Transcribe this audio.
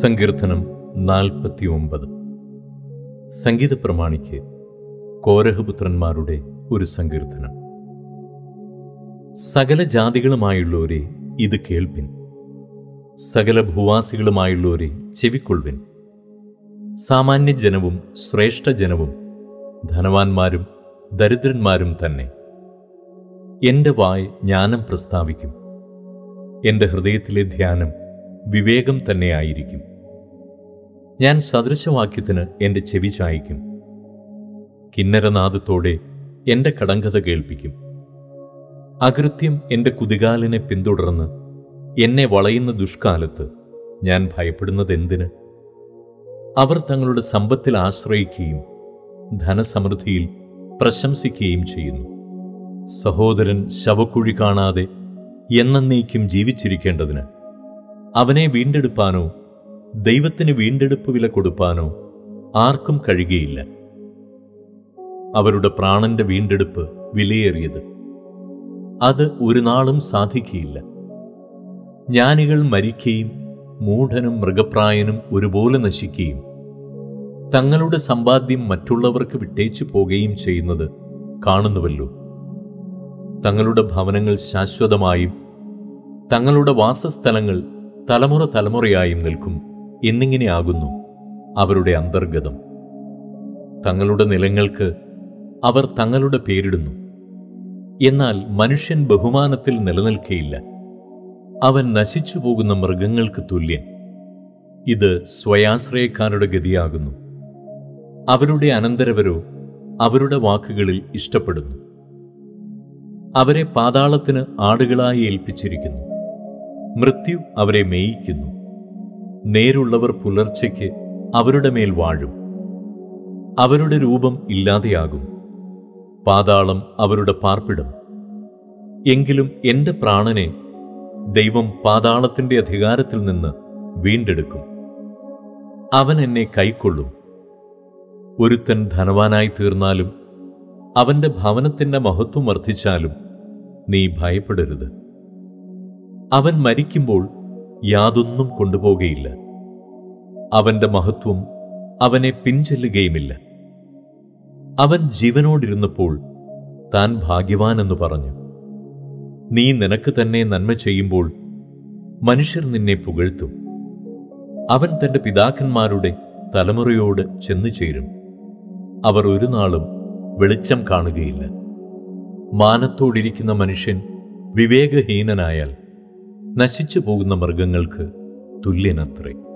സങ്കീർത്തനം നാൽപ്പത്തി ഒമ്പത് സംഗീത പ്രമാണിക്ക് കോരഹപുത്രന്മാരുടെ ഒരു സങ്കീർത്തനം സകല ജാതികളുമായുള്ളവരെ ഇത് കേൾപ്പിൻ സകല ഭൂവാസികളുമായുള്ളവരെ ചെവിക്കൊള്ളുവിൻ സാമാന്യ ജനവും ശ്രേഷ്ഠ ജനവും ധനവാന്മാരും ദരിദ്രന്മാരും തന്നെ എൻ്റെ വായ് ജ്ഞാനം പ്രസ്താവിക്കും എൻ്റെ ഹൃദയത്തിലെ ധ്യാനം വിവേകം തന്നെയായിരിക്കും ഞാൻ സദൃശവാക്യത്തിന് എൻ്റെ ചെവി ചായ്ക്കും കിന്നരനാദത്തോടെ എൻ്റെ കടങ്കഥ കേൾപ്പിക്കും അകൃത്യം എൻ്റെ കുതികാലിനെ പിന്തുടർന്ന് എന്നെ വളയുന്ന ദുഷ്കാലത്ത് ഞാൻ ഭയപ്പെടുന്നതെന്തിന് അവർ തങ്ങളുടെ സമ്പത്തിൽ ആശ്രയിക്കുകയും ധനസമൃദ്ധിയിൽ പ്രശംസിക്കുകയും ചെയ്യുന്നു സഹോദരൻ ശവക്കുഴി കാണാതെ എന്നേക്കും ജീവിച്ചിരിക്കേണ്ടതിന് അവനെ വീണ്ടെടുപ്പാനോ ദൈവത്തിന് വീണ്ടെടുപ്പ് വില കൊടുപ്പാനോ ആർക്കും കഴിയുകയില്ല അവരുടെ പ്രാണന്റെ വീണ്ടെടുപ്പ് വിലയേറിയത് അത് ഒരു നാളും സാധിക്കുകയില്ല ജ്ഞാനികൾ മരിക്കുകയും മൂഢനും മൃഗപ്രായനും ഒരുപോലെ നശിക്കുകയും തങ്ങളുടെ സമ്പാദ്യം മറ്റുള്ളവർക്ക് വിട്ടേച്ചു പോകുകയും ചെയ്യുന്നത് കാണുന്നുവല്ലോ തങ്ങളുടെ ഭവനങ്ങൾ ശാശ്വതമായും തങ്ങളുടെ വാസസ്ഥലങ്ങൾ തലമുറ തലമുറയായും നിൽക്കും എന്നിങ്ങനെയാകുന്നു അവരുടെ അന്തർഗതം തങ്ങളുടെ നിലങ്ങൾക്ക് അവർ തങ്ങളുടെ പേരിടുന്നു എന്നാൽ മനുഷ്യൻ ബഹുമാനത്തിൽ നിലനിൽക്കയില്ല അവൻ നശിച്ചു പോകുന്ന മൃഗങ്ങൾക്ക് തുല്യൻ ഇത് സ്വയാശ്രയക്കാരുടെ ഗതിയാകുന്നു അവരുടെ അനന്തരവരോ അവരുടെ വാക്കുകളിൽ ഇഷ്ടപ്പെടുന്നു അവരെ പാതാളത്തിന് ആടുകളായി ഏൽപ്പിച്ചിരിക്കുന്നു മൃത്യു അവരെ മേയിക്കുന്നു നേരുള്ളവർ പുലർച്ചയ്ക്ക് അവരുടെ മേൽ വാഴും അവരുടെ രൂപം ഇല്ലാതെയാകും പാതാളം അവരുടെ പാർപ്പിടം എങ്കിലും എന്റെ പ്രാണനെ ദൈവം പാതാളത്തിന്റെ അധികാരത്തിൽ നിന്ന് വീണ്ടെടുക്കും അവൻ എന്നെ കൈക്കൊള്ളും ഒരുത്തൻ ധനവാനായി തീർന്നാലും അവന്റെ ഭവനത്തിന്റെ മഹത്വം വർദ്ധിച്ചാലും നീ ഭയപ്പെടരുത് അവൻ മരിക്കുമ്പോൾ യാതൊന്നും കൊണ്ടുപോകുകയില്ല അവന്റെ മഹത്വം അവനെ പിൻചെല്ലുകയുമില്ല അവൻ ജീവനോടിരുന്നപ്പോൾ താൻ ഭാഗ്യവാനെന്ന് പറഞ്ഞു നീ നിനക്ക് തന്നെ നന്മ ചെയ്യുമ്പോൾ മനുഷ്യർ നിന്നെ പുകഴ്ത്തും അവൻ തന്റെ പിതാക്കന്മാരുടെ തലമുറയോട് ചെന്നു ചേരും അവർ ഒരു നാളും വെളിച്ചം കാണുകയില്ല മാനത്തോടിരിക്കുന്ന മനുഷ്യൻ വിവേകഹീനനായാൽ നശിച്ചു പോകുന്ന മൃഗങ്ങൾക്ക് തുല്യനത്രേ